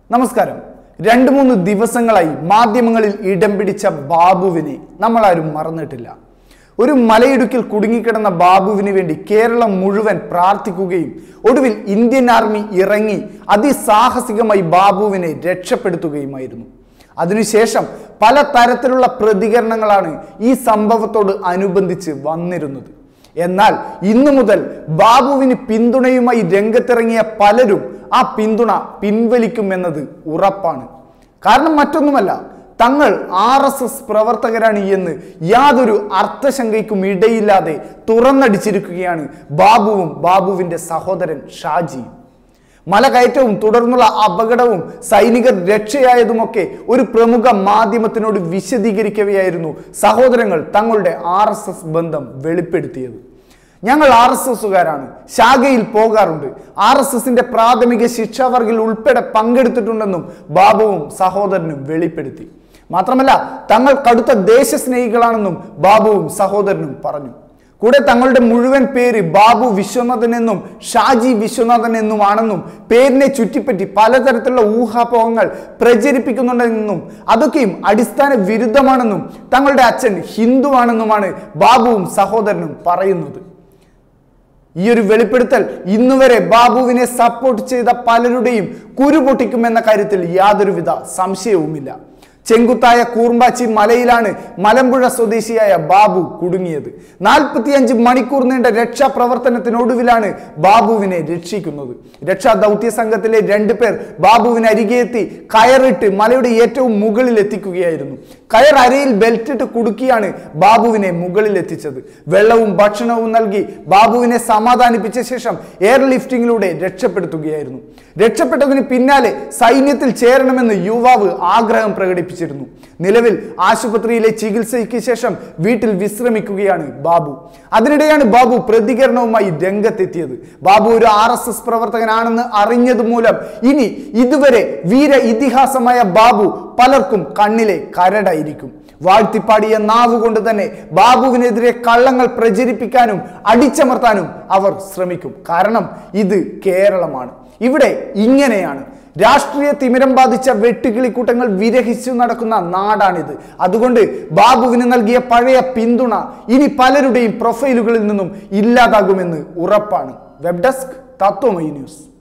നമസ്കാരം രണ്ട് മൂന്ന് ദിവസങ്ങളായി മാധ്യമങ്ങളിൽ ഇടം പിടിച്ച ബാബുവിനെ നമ്മളാരും മറന്നിട്ടില്ല ഒരു മലയിടുക്കിൽ കുടുങ്ങിക്കിടന്ന ബാബുവിന് വേണ്ടി കേരളം മുഴുവൻ പ്രാർത്ഥിക്കുകയും ഒടുവിൽ ഇന്ത്യൻ ആർമി ഇറങ്ങി അതിസാഹസികമായി ബാബുവിനെ രക്ഷപ്പെടുത്തുകയുമായിരുന്നു അതിനുശേഷം പല തരത്തിലുള്ള പ്രതികരണങ്ങളാണ് ഈ സംഭവത്തോട് അനുബന്ധിച്ച് വന്നിരുന്നത് എന്നാൽ ഇന്നു മുതൽ ബാബുവിന് പിന്തുണയുമായി രംഗത്തിറങ്ങിയ പലരും ആ പിന്തുണ പിൻവലിക്കുമെന്നത് ഉറപ്പാണ് കാരണം മറ്റൊന്നുമല്ല തങ്ങൾ ആർ എസ് എസ് പ്രവർത്തകരാണ് എന്ന് യാതൊരു അർത്ഥശങ്കയ്ക്കും ഇടയില്ലാതെ തുറന്നടിച്ചിരിക്കുകയാണ് ബാബുവും ബാബുവിന്റെ സഹോദരൻ ഷാജിയും മലകയറ്റവും തുടർന്നുള്ള അപകടവും സൈനികർ രക്ഷയായതുമൊക്കെ ഒരു പ്രമുഖ മാധ്യമത്തിനോട് വിശദീകരിക്കവെയായിരുന്നു സഹോദരങ്ങൾ തങ്ങളുടെ ആർ എസ് എസ് ബന്ധം വെളിപ്പെടുത്തിയത് ഞങ്ങൾ ആർ എസ് എസുകാരാണ് ശാഖയിൽ പോകാറുണ്ട് ആർ എസ് എസിന്റെ പ്രാഥമിക ശിക്ഷാവർഗിൽ ഉൾപ്പെടെ പങ്കെടുത്തിട്ടുണ്ടെന്നും ബാബുവും സഹോദരനും വെളിപ്പെടുത്തി മാത്രമല്ല തങ്ങൾ കടുത്ത ദേശസ്നേഹികളാണെന്നും ബാബുവും സഹോദരനും പറഞ്ഞു കൂടെ തങ്ങളുടെ മുഴുവൻ പേര് ബാബു വിശ്വനാഥൻ എന്നും ഷാജി വിശ്വനാഥൻ എന്നുമാണെന്നും പേരിനെ ചുറ്റിപ്പറ്റി പലതരത്തിലുള്ള ഊഹാപോഹങ്ങൾ പ്രചരിപ്പിക്കുന്നുണ്ടെന്നും അതൊക്കെയും അടിസ്ഥാന വിരുദ്ധമാണെന്നും തങ്ങളുടെ അച്ഛൻ ഹിന്ദുവാണെന്നുമാണ് ബാബുവും സഹോദരനും പറയുന്നത് ഈ ഒരു വെളിപ്പെടുത്തൽ ഇന്നുവരെ ബാബുവിനെ സപ്പോർട്ട് ചെയ്ത പലരുടെയും കുരു പൊട്ടിക്കുമെന്ന കാര്യത്തിൽ യാതൊരുവിധ സംശയവുമില്ല ചെങ്കുത്തായ കൂർമ്പാച്ചി മലയിലാണ് മലമ്പുഴ സ്വദേശിയായ ബാബു കുടുങ്ങിയത് നാൽപ്പത്തിയഞ്ച് മണിക്കൂർ നീണ്ട രക്ഷാപ്രവർത്തനത്തിനൊടുവിലാണ് ബാബുവിനെ രക്ഷിക്കുന്നത് രക്ഷാ ദൗത്യ സംഘത്തിലെ രണ്ടു പേർ ബാബുവിന് അരികെ എത്തി കയറിട്ട് മലയുടെ ഏറ്റവും മുകളിൽ എത്തിക്കുകയായിരുന്നു കയർ അരയിൽ ബെൽറ്റിട്ട് കുടുക്കിയാണ് ബാബുവിനെ മുകളിൽ എത്തിച്ചത് വെള്ളവും ഭക്ഷണവും നൽകി ബാബുവിനെ സമാധാനിപ്പിച്ച ശേഷം എയർ ലിഫ്റ്റിംഗിലൂടെ രക്ഷപ്പെടുത്തുകയായിരുന്നു രക്ഷപ്പെട്ടതിന് പിന്നാലെ സൈന്യത്തിൽ ചേരണമെന്ന് യുവാവ് ആഗ്രഹം പ്രകടിപ്പിച്ചിരുന്നു നിലവിൽ ആശുപത്രിയിലെ ചികിത്സയ്ക്ക് ശേഷം വീട്ടിൽ വിശ്രമിക്കുകയാണ് ബാബു അതിനിടെയാണ് ബാബു പ്രതികരണവുമായി രംഗത്തെത്തിയത് ബാബു ഒരു ആർ എസ് എസ് പ്രവർത്തകനാണെന്ന് അറിഞ്ഞത് മൂലം ഇനി ഇതുവരെ വീര ഇതിഹാസമായ ബാബു പലർക്കും കണ്ണിലെ കരടായിരിക്കും വാഴ്ത്തിപ്പാടിയ നാവ് കൊണ്ട് തന്നെ ബാബുവിനെതിരെ കള്ളങ്ങൾ പ്രചരിപ്പിക്കാനും അടിച്ചമർത്താനും അവർ ശ്രമിക്കും കാരണം ഇത് കേരളമാണ് ഇവിടെ ഇങ്ങനെയാണ് രാഷ്ട്രീയ തിമിരം ബാധിച്ച വെട്ടുകിളിക്കൂട്ടങ്ങൾ വിരഹിച്ചു നടക്കുന്ന നാടാണിത് അതുകൊണ്ട് ബാബുവിന് നൽകിയ പഴയ പിന്തുണ ഇനി പലരുടെയും പ്രൊഫൈലുകളിൽ നിന്നും ഇല്ലാതാകുമെന്ന് ഉറപ്പാണ് വെബ് ഡെസ്ക് തത്വമൈ ന്യൂസ്